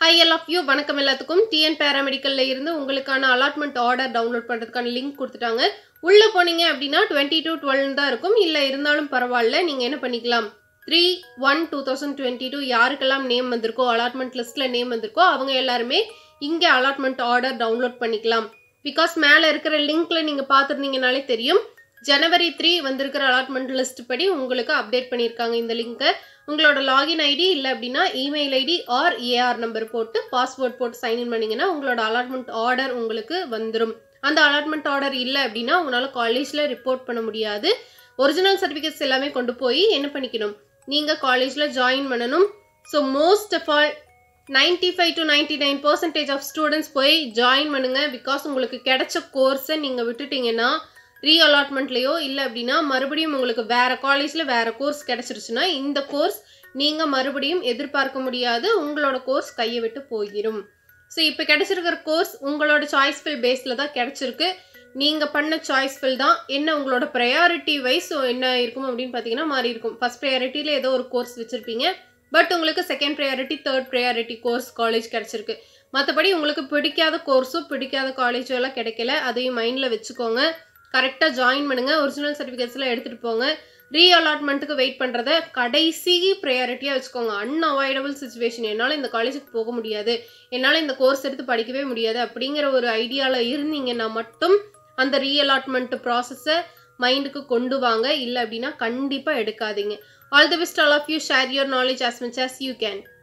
high L of you வணக்கம் எல்லாத்துக்கும் TN பேராமெடிக்கல்ல இருந்து உங்களுக்கான அலாட்மெண்ட் ஆர்டர் டவுன்லோட் பண்ணுறதுக்கான லிங்க் கொடுத்துட்டாங்க உள்ளே போனீங்க அப்படின்னா டுவெண்ட்டி டு டுவெல் தான் இருக்கும் இல்லை இருந்தாலும் பரவாயில்ல நீங்கள் என்ன பண்ணிக்கலாம் three one two thousand twenty two யாருக்கெல்லாம் நேம் வந்திருக்கோ அலாட்மெண்ட் லிஸ்ட்டில் நேம் வந்திருக்கோ அவங்க எல்லாருமே இங்கே அலாட்மெண்ட் ஆர்டர் டவுன்லோட் பண்ணிக்கலாம் பிகாஸ் மேலே இருக்கிற லிங்க்ல நீங்கள் பார்த்துருந்தீங்கனாலே தெரியும் ஜனவரி த்ரீ வந்திருக்கிற அலாட்மெண்ட் லிஸ்ட் படி உங்களுக்கு அப்டேட் பண்ணியிருக்காங்க இந்த லிங்க்கை உங்களோட லாகின் ஐடி இல்லை அப்படின்னா email ID or AR number போட்டு பாஸ்வேர்ட் போட்டு சைன்இன் பண்ணிங்கன்னா உங்களோட அலாட்மெண்ட் ஆர்டர் உங்களுக்கு வந்துடும் அந்த அலாட்மெண்ட் ஆர்டர் இல்லை அப்படின்னா உங்களால் காலேஜில் ரிப்போர்ட் பண்ண முடியாது ஒரிஜினல் சர்டிஃபிகேட்ஸ் எல்லாமே கொண்டு போய் என்ன பண்ணிக்கணும் நீங்கள் காலேஜில் ஜாயின் பண்ணணும் so most of all ninety five to ninety nine percentage of students போய் ஜாயின் பண்ணுங்க பிகாஸ் உங்களுக்கு கிடைச்ச கோர்ஸை நீங்கள் விட்டுட்டீங்கன்னா ரீ அலாட்மெண்ட்லேயோ இல்லை அப்படின்னா மறுபடியும் உங்களுக்கு வேற காலேஜில் வேற கோர்ஸ் கிடைச்சிருச்சுன்னா இந்த கோர்ஸ் நீங்கள் மறுபடியும் எதிர்பார்க்க முடியாது உங்களோட கோர்ஸ் கையை விட்டு போயிடும் ஸோ இப்போ கிடைச்சிருக்கிற கோர்ஸ் உங்களோட சாய்ஸ் ஃபில் பேஸில் தான் கிடைச்சிருக்கு நீங்கள் பண்ண சாய்ஸ் ஃபில் தான் என்ன உங்களோட ப்ரையாரிட்டி வைஸ் என்ன இருக்கும் அப்படின்னு பார்த்தீங்கன்னா மாறி இருக்கும் ஃபர்ஸ்ட் ப்ரையாரிட்டியில் ஏதோ ஒரு கோர்ஸ் வச்சுருப்பீங்க பட் உங்களுக்கு second priority third priority course college கிடச்சிருக்கு மற்றபடி உங்களுக்கு பிடிக்காத கோர்ஸோ பிடிக்காத காலேஜோ எல்லாம் கிடைக்கல அதையும் மைண்டில் வச்சுக்கோங்க கரெக்டாக ஜாயின் பண்ணுங்க ஒரிஜினல் சர்டிஃபிகேட்ஸ்லாம் எடுத்துகிட்டு போங்க ரீ அலாட்மெண்ட்டுக்கு வெயிட் பண்ணுறத கடைசி ப்ரையாரிட்டியாக வச்சுக்கோங்க அன்அவாய்டபுள் சுச்சுவேஷன் என்னால் இந்த காலேஜுக்கு போக முடியாது என்னால் இந்த கோர்ஸ் எடுத்து படிக்கவே முடியாது அப்படிங்கிற ஒரு ஐடியாவில் இருந்தீங்கன்னா மட்டும் அந்த ரீ அலாட்மெண்ட் ப்ராசஸை மைண்டுக்கு கொண்டு வாங்க இல்லை அப்படின்னா கண்டிப்பாக எடுக்காதீங்க all the best all of you share your knowledge as much as you can